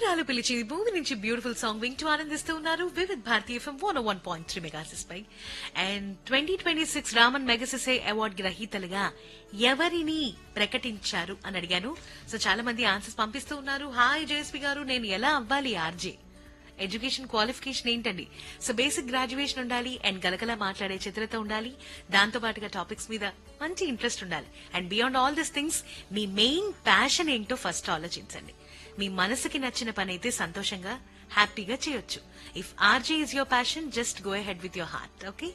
ప్రియురాలు పిలిచి మూవీ నుంచి బ్యూటిఫుల్ సాంగ్ వింటూ ఆనందిస్తూ ఉన్నారు Vividh Bharati FM one one point three Magsaysay పై and twenty twenty six Ramon Magsaysay award గ్రహీతలుగా ఎవరిని ప్రకటించారు అని అడిగాను సో చాలా మంది ఆన్సర్స్ పంపిస్తూ ఉన్నారు హాయ్ జయశ్రీ గారు నేను ఎలా అవ్వాలి ఆర్జే ఎడ్యుకేషన్ క్వాలిఫికేషన్ ఏంటండి సో బేసిక్ గ్రాడ్యుయేషన్ ఉండాలి అండ్ గలగల మాట్లాడే చిత్రత ఉండాలి దాంతో పాటుగా టాపిక్స్ మీద మంచి ఇంట్రెస్ట్ ఉండాలి and beyond all this things మీ మెయిన్ ప్యాషన్ ఏంటో ఫస్ట్ ఆలోచించండి మీ మనసుకి నచ్చిన పని అయితే సంతోషంగా హ్యాపీగా చేయొచ్చు if RJ is your passion just go head with your heart okay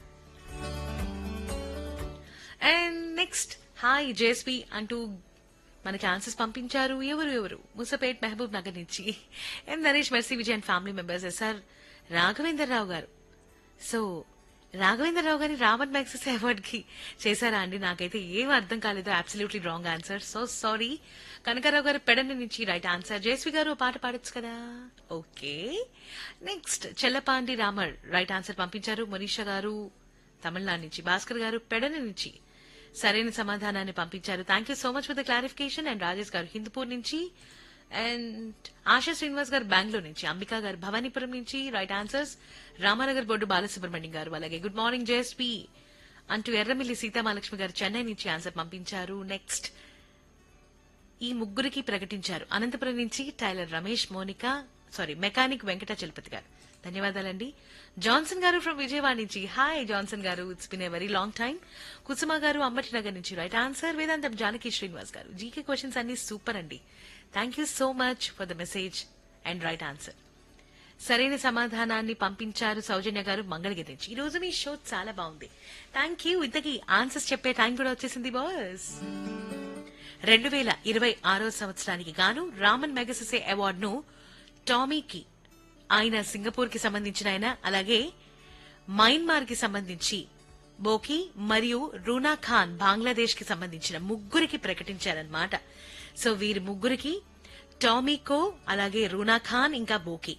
and next hi JSP అంటూ మనకి ఆన్సర్స్ పంపించారు ఎవరు ఎవరు ముసపేట్ మహబూబ్ నగర్ నుంచి M Naresh Mercy Vijay and family members sir Raghavendra Rao garu so Raghavendra రావు గారిని రామన్ మ్యాక్సెస్ అవార్డ్ కి చేశారా అండి నాకైతే ఏం అర్థం కాలేదు absolutely wrong answer so sorry Kanakarao garu Pedana నుంచి రైట్ ఆన్సర్ జయశ్రీ గారు ఓ పాట పాడొచ్చు కదా okay next Chellapandi Ramar right answer పంపించారు మనీషా గారు తమిళనాడు నుంచి భాస్కర్ గారు పెడని నుంచి సరైన సమాధానాన్ని పంపించారు thank you so much for the clarification and Rajesh garu Hindupur నుంచి అండ్ ఆశా శ్రీనివాస్ గారు బెంగళూరు నుంచి అంబికా గారు భవానీపురం నుంచి రైట్ ఆన్సర్స్ రామానగర్ బొడ్డు బాలసుబ్రహ్మణ్యం గారు అలాగే గుడ్ మార్నింగ్ జేఎస్పీ అంటూ ఎర్రమిల్లి సీతామహాలక్ష్మి గారు చెన్నై నుంచి ఆన్సర్ పంపించారు నెక్స్ట్ ఈ ముగ్గురికి ప్రకటించారు అనంతపురం నుంచి tailor Ramesh Monika sorry mechanic Venkata Chalapathi garu ధన్యవాదాలండి జాన్సన్ గారు ఫ్రమ్ విజయవాడ నుంచి hi Johnson garu it's been a very long time Kusuma garu Ambati Nagar నుంచి రైట్ ఆన్సర్ వేదాంతం జానకి శ్రీనివాస్ గారు జీకే క్వశ్చన్స్ అన్ని సూపర్ అండి thank you so much for the message and right answer సరైన సమాధానాన్ని పంపించారు సౌజన్య గారు మంగళగిరి నుంచి ఈ రోజు మీ షో చాలా బాగుంది థ్యాంక్ యూ ఇంతకీ ఆన్సర్స్ చెప్పే టైం కూడా వచ్చేసింది బాస్ రెండు వేల ఇరవై ఆరో సంవత్సరానికి గాను రామన్ మెగసెసే అవార్డును టామీకి ఆయన సింగపూర్ కి సంబంధించిన ఆయన అలాగే మయన్మార్ కి సంబంధించి బోకి మరియు రూనా ఖాన్ బంగ్లాదేశ్ కి సంబంధించిన ముగ్గురికి ప్రకటించారన్నమాట సో వీరి ముగ్గురికి టామీకో అలాగే రూనా ఖాన్ ఇంకా బోకి